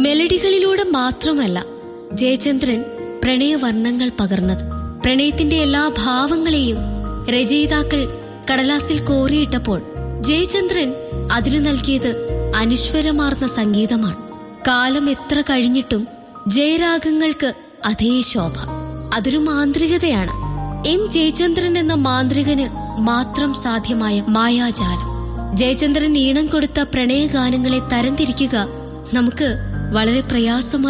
മെലഡികളിലൂടെ മാത്രമല്ല ജയചന്ദ്രൻ പ്രണയവർണ്ണങ്ങൾ പകർന്നത് പ്രണയത്തിന്റെ എല്ലാ ഭാവങ്ങളെയും രചയിതാക്കൾ കടലാസിൽ കോറിയിട്ടപ്പോൾ ജയചന്ദ്രൻ അതിനു നൽകിയത് അനിശ്വരമാർന്ന സംഗീതമാണ് കാലം എത്ര കഴിഞ്ഞിട്ടും ജയരാഗങ്ങൾക്ക് അതേ ശോഭ അതൊരു മാന്ത്രികതയാണ് എം ജയചന്ദ്രൻ എന്ന മാന്ത്രികന് മാത്രം സാധ്യമായ മായാജാലം ജയചന്ദ്രൻ ഈണം കൊടുത്ത പ്രണയഗാനങ്ങളെ തരംതിരിക്കുക നമുക്ക് വളരെ പ്രയാസമായി